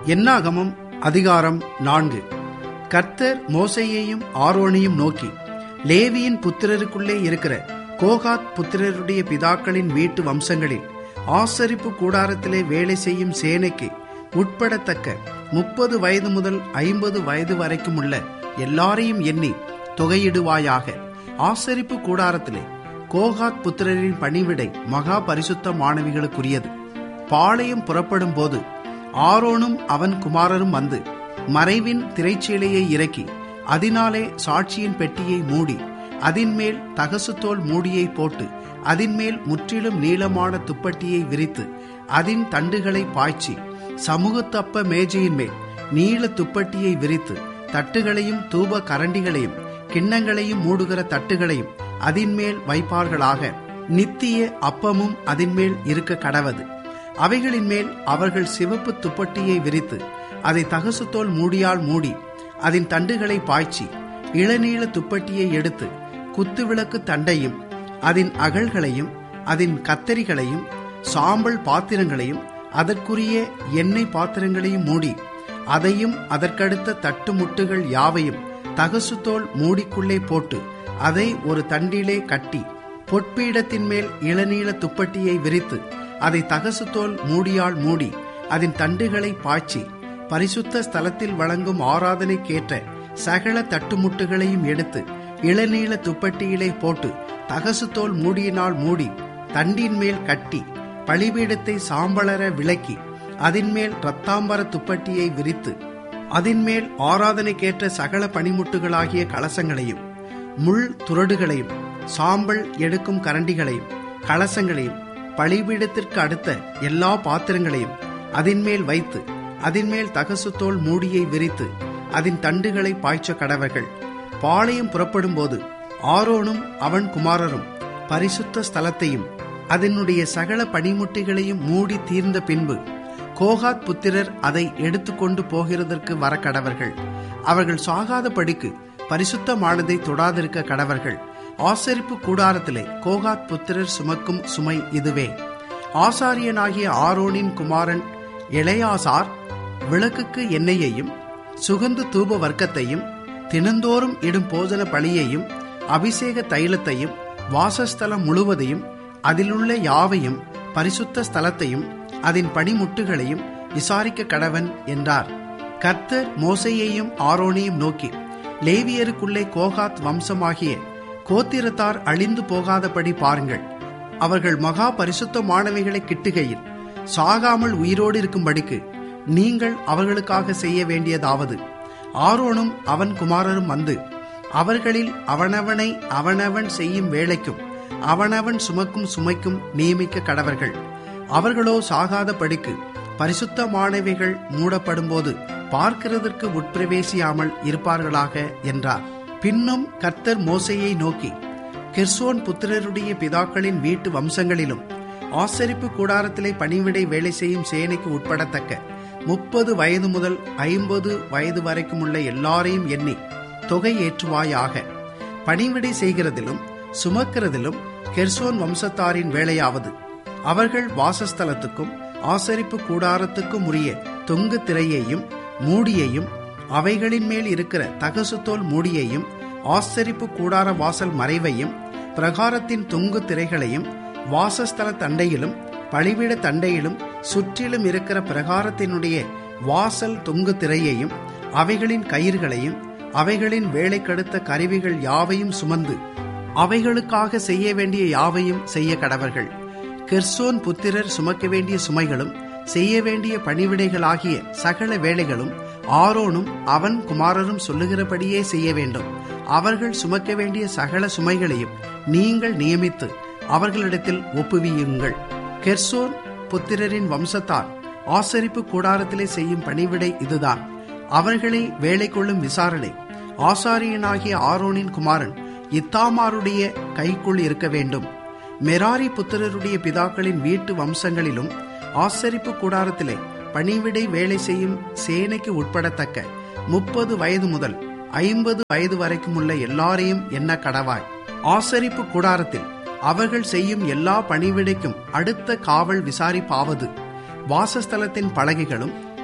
என்னாகமம் அதிகாரம் நான்கு கர்த்தர் மோசையையும் ஆரோனையும் நோக்கி லேவியின் புத்திரருக்குள்ளே இருக்கிற கோகாத் புத்திரருடைய பிதாக்களின் வீட்டு வம்சங்களில் ஆசரிப்பு கூடாரத்திலே வேலை செய்யும் சேனைக்கு உட்படத்தக்க முப்பது வயது முதல் ஐம்பது வயது வரைக்கும் உள்ள எல்லாரையும் எண்ணி தொகையிடுவாயாக ஆசரிப்பு கூடாரத்திலே கோகாத் புத்திரரின் பணிவிடை மகா பரிசுத்த மாணவிகளுக்குரியது பாளையம் புறப்படும் போது ஆரோனும் அவன் குமாரரும் வந்து மறைவின் திரைச்சீலையை இறக்கி அதனாலே சாட்சியின் பெட்டியை மூடி அதின்மேல் தகசுத்தோல் மூடியை போட்டு அதின்மேல் முற்றிலும் நீளமான துப்பட்டியை விரித்து அதின் தண்டுகளை பாய்ச்சி சமூகத்தப்ப மேஜையின் மேல் நீள துப்பட்டியை விரித்து தட்டுகளையும் தூப கரண்டிகளையும் கிண்ணங்களையும் மூடுகிற தட்டுகளையும் அதின்மேல் வைப்பார்களாக நித்திய அப்பமும் அதின்மேல் இருக்க கடவது அவைகளின் மேல் அவர்கள் சிவப்பு துப்பட்டியை விரித்து அதை தகசுத்தோல் மூடியால் மூடி அதன் தண்டுகளை பாய்ச்சி இளநீள துப்பட்டியை எடுத்து குத்துவிளக்கு தண்டையும் அதன் அகல்களையும் அதன் கத்தரிகளையும் சாம்பல் பாத்திரங்களையும் அதற்குரிய எண்ணெய் பாத்திரங்களையும் மூடி அதையும் அதற்கடுத்த தட்டுமுட்டுகள் யாவையும் தகசுத்தோல் மூடிக்குள்ளே போட்டு அதை ஒரு தண்டிலே கட்டி பொற்பீடத்தின் மேல் இளநீள துப்பட்டியை விரித்து அதை தகசுத்தோல் மூடியால் மூடி அதன் தண்டுகளை பாய்ச்சி பரிசுத்த ஸ்தலத்தில் வழங்கும் ஆராதனைக்கேற்ற சகல தட்டுமுட்டுகளையும் எடுத்து இளநீள துப்பட்டியிலே போட்டு தகசுத்தோல் மூடியினால் மூடி தண்டின் மேல் கட்டி பழிபீடத்தை சாம்பளர விளக்கி அதின்மேல் ரத்தாம்பர துப்பட்டியை விரித்து அதின்மேல் ஆராதனைக்கேற்ற சகல பனிமுட்டுகளாகிய கலசங்களையும் முள் துரடுகளையும் சாம்பல் எடுக்கும் கரண்டிகளையும் கலசங்களையும் பழிபீடத்திற்கு அடுத்த எல்லா பாத்திரங்களையும் அதின்மேல் வைத்து அதின்மேல் தகசுத்தோல் மூடியை விரித்து அதன் தண்டுகளை பாய்ச்ச கடவர்கள் பாளையம் புறப்படும் போது ஆரோனும் அவன் குமாரரும் பரிசுத்த ஸ்தலத்தையும் அதனுடைய சகல பனிமுட்டிகளையும் மூடி தீர்ந்த பின்பு கோகாத் புத்திரர் அதை எடுத்துக்கொண்டு போகிறதற்கு வர கடவர்கள் அவர்கள் சாகாதபடிக்கு பரிசுத்தமானதை தொடாதிருக்க கடவர்கள் ஆசரிப்பு கூடாரத்திலே கோகாத் புத்திரர் சுமக்கும் சுமை இதுவே ஆசாரியனாகிய ஆரோனின் குமாரன் இளையாசார் விளக்குக்கு எண்ணெயையும் சுகந்து தூப வர்க்கத்தையும் தினந்தோறும் இடும் போஜன பலியையும் அபிஷேக தைலத்தையும் வாசஸ்தலம் முழுவதையும் அதிலுள்ள யாவையும் பரிசுத்த ஸ்தலத்தையும் அதன் பணிமுட்டுகளையும் விசாரிக்க கடவன் என்றார் கர்த்தர் மோசையையும் ஆரோனையும் நோக்கி லேவியருக்குள்ளே கோகாத் வம்சமாகிய கோத்திரத்தார் அழிந்து போகாதபடி பாருங்கள் அவர்கள் மகா பரிசுத்தமானவைகளை கிட்டுகையில் சாகாமல் உயிரோடு இருக்கும்படிக்கு நீங்கள் அவர்களுக்காக செய்ய வேண்டியதாவது ஆரோனும் அவன் குமாரரும் வந்து அவர்களில் அவனவனை அவனவன் செய்யும் வேலைக்கும் அவனவன் சுமக்கும் சுமைக்கும் நியமிக்க கடவர்கள் அவர்களோ சாகாதபடிக்கு பரிசுத்தமானவைகள் மூடப்படும்போது பார்க்கிறதற்கு உட்பிரவேசியாமல் இருப்பார்களாக என்றார் பின்னும் கர்த்தர் மோசையை நோக்கி கெர்சோன் புத்திரருடைய பிதாக்களின் வீட்டு வம்சங்களிலும் ஆசரிப்பு கூடாரத்திலே பணிவிடை வேலை செய்யும் சேனைக்கு உட்படத்தக்க முப்பது வயது முதல் ஐம்பது வயது வரைக்கும் உள்ள எல்லாரையும் எண்ணி தொகை ஏற்றுவாயாக பணிவிடை செய்கிறதிலும் சுமக்கிறதிலும் கெர்சோன் வம்சத்தாரின் வேலையாவது அவர்கள் வாசஸ்தலத்துக்கும் ஆசரிப்பு கூடாரத்துக்கும் உரிய தொங்கு திரையையும் மூடியையும் அவைகளின் மேல் இருக்கிற தகசுத்தோல் மூடியையும் ஆசரிப்பு கூடார வாசல் மறைவையும் பிரகாரத்தின் தொங்கு திரைகளையும் வாசஸ்தல தண்டையிலும் பழிவிட தண்டையிலும் சுற்றிலும் இருக்கிற பிரகாரத்தினுடைய வாசல் தொங்கு திரையையும் அவைகளின் கயிர்களையும் அவைகளின் வேலைக்கடுத்த கருவிகள் யாவையும் சுமந்து அவைகளுக்காக செய்ய வேண்டிய யாவையும் செய்ய கடவர்கள் கெர்சோன் புத்திரர் சுமக்க வேண்டிய சுமைகளும் செய்ய வேண்டிய பணிவிடைகளாகிய சகல வேலைகளும் ஆரோனும் அவன் குமாரரும் சொல்லுகிறபடியே செய்ய வேண்டும் அவர்கள் சுமக்க வேண்டிய சகல சுமைகளையும் நீங்கள் நியமித்து அவர்களிடத்தில் ஒப்புவியுங்கள் கெர்சோன் புத்திரரின் வம்சத்தார் ஆசரிப்பு கூடாரத்திலே செய்யும் பணிவிடை இதுதான் அவர்களை வேலை கொள்ளும் விசாரணை ஆசாரியனாகிய ஆரோனின் குமாரன் இத்தாமாருடைய கைக்குள் இருக்க வேண்டும் மெராரி புத்திரருடைய பிதாக்களின் வீட்டு வம்சங்களிலும் ஆசரிப்பு கூடாரத்திலே பணிவிடை வேலை செய்யும் சேனைக்கு உட்படத்தக்க முப்பது வயது முதல் ஐம்பது வயது வரைக்கும் உள்ள எல்லாரையும் என்ன கடவாய் ஆசரிப்பு கூடாரத்தில் அவர்கள் செய்யும் எல்லா பணிவிடைக்கும் அடுத்த காவல் விசாரிப்பாவது வாசஸ்தலத்தின் பலகைகளும்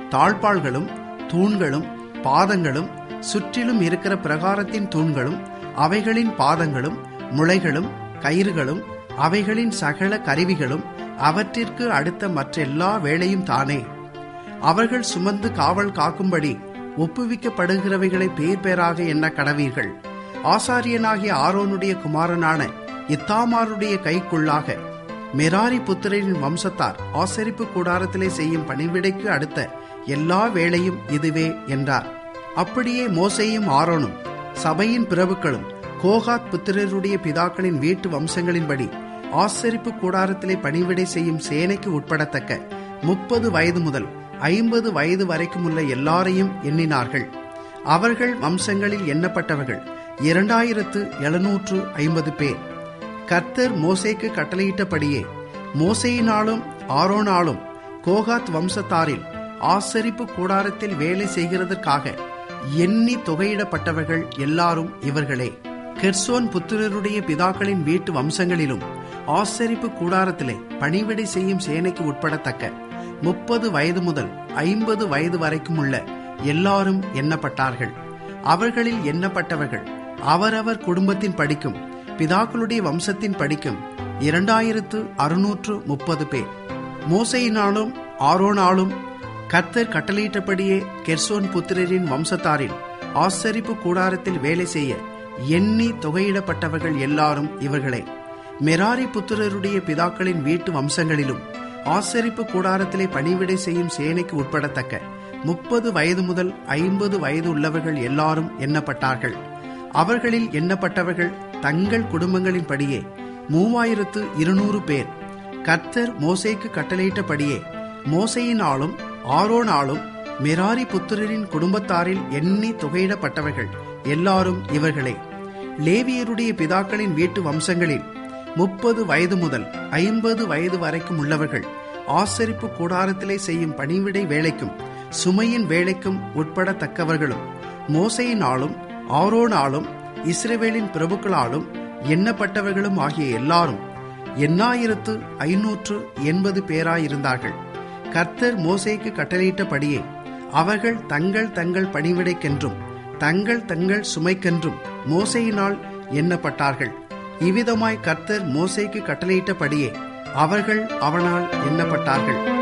தாழ்பாள்களும் தூண்களும் பாதங்களும் சுற்றிலும் இருக்கிற பிரகாரத்தின் தூண்களும் அவைகளின் பாதங்களும் முளைகளும் கயிறுகளும் அவைகளின் சகல கருவிகளும் அவற்றிற்கு அடுத்த மற்றெல்லா வேலையும் தானே அவர்கள் சுமந்து காவல் காக்கும்படி ஒப்புவிக்கப்படுகிறவைகளை பேர் பேராக எண்ண கடவீர்கள் ஆசாரியனாகிய ஆரோனுடைய குமாரனான இத்தாமாருடைய கைக்குள்ளாக மெராரி புத்திரரின் வம்சத்தார் ஆசரிப்பு கூடாரத்திலே செய்யும் பணிவிடைக்கு அடுத்த எல்லா வேளையும் இதுவே என்றார் அப்படியே மோசையும் ஆரோனும் சபையின் பிரபுக்களும் கோகாத் புத்திரருடைய பிதாக்களின் வீட்டு வம்சங்களின்படி ஆசரிப்பு கூடாரத்திலே பணிவிடை செய்யும் சேனைக்கு உட்படத்தக்க முப்பது வயது முதல் ஐம்பது வயது வரைக்கும் உள்ள எல்லாரையும் எண்ணினார்கள் அவர்கள் வம்சங்களில் எண்ணப்பட்டவர்கள் இரண்டாயிரத்து எழுநூற்று ஐம்பது பேர் கர்த்தர் மோசேக்கு கட்டளையிட்டபடியே மோசையினாலும் ஆரோனாலும் கோகாத் வம்சத்தாரில் ஆசரிப்பு கூடாரத்தில் வேலை செய்கிறதற்காக எண்ணி தொகையிடப்பட்டவர்கள் எல்லாரும் இவர்களே கெர்சோன் புத்திரருடைய பிதாக்களின் வீட்டு வம்சங்களிலும் ஆசரிப்பு கூடாரத்திலே பணிவிடை செய்யும் சேனைக்கு உட்படத்தக்க முப்பது வயது முதல் ஐம்பது வயது வரைக்கும் உள்ள எல்லாரும் எண்ணப்பட்டார்கள் அவர்களில் எண்ணப்பட்டவர்கள் அவரவர் குடும்பத்தின் படிக்கும் பிதாக்களுடைய வம்சத்தின் படிக்கும் இரண்டாயிரத்து அறுநூற்று முப்பது பேர் மோசையினாலும் ஆரோனாலும் கர்த்தர் கட்டளையிட்டபடியே கெர்சோன் புத்திரரின் வம்சத்தாரில் ஆசரிப்பு கூடாரத்தில் வேலை செய்ய எண்ணி தொகையிடப்பட்டவர்கள் எல்லாரும் இவர்களே மெராரி புத்திரருடைய பிதாக்களின் வீட்டு வம்சங்களிலும் ஆசரிப்பு கூடாரத்திலே பணிவிடை செய்யும் சேனைக்கு உட்படத்தக்க முப்பது வயது முதல் ஐம்பது வயது உள்ளவர்கள் எல்லாரும் எண்ணப்பட்டார்கள் அவர்களில் எண்ணப்பட்டவர்கள் தங்கள் குடும்பங்களின் படியே மூவாயிரத்து இருநூறு பேர் கர்த்தர் மோசேக்கு கட்டளையிட்டபடியே மோசையினாலும் ஆரோனாலும் மெராரி புத்திரரின் குடும்பத்தாரில் எண்ணி தொகையிடப்பட்டவர்கள் எல்லாரும் இவர்களே லேவியருடைய பிதாக்களின் வீட்டு வம்சங்களில் முப்பது வயது முதல் ஐம்பது வயது வரைக்கும் உள்ளவர்கள் ஆசரிப்பு கூடாரத்திலே செய்யும் பணிவிடை வேலைக்கும் சுமையின் வேலைக்கும் உட்படத்தக்கவர்களும் மோசையினாலும் ஆரோனாலும் இஸ்ரேவேலின் பிரபுக்களாலும் எண்ணப்பட்டவர்களும் ஆகிய எல்லாரும் எண்ணாயிரத்து ஐநூற்று எண்பது பேராயிருந்தார்கள் கர்த்தர் மோசேக்கு கட்டளையிட்டபடியே அவர்கள் தங்கள் தங்கள் பணிவிடைக்கென்றும் தங்கள் தங்கள் சுமைக்கென்றும் மோசையினால் எண்ணப்பட்டார்கள் இவ்விதமாய் கர்த்தர் மோசேக்கு கட்டளையிட்டபடியே அவர்கள் அவனால் எண்ணப்பட்டார்கள்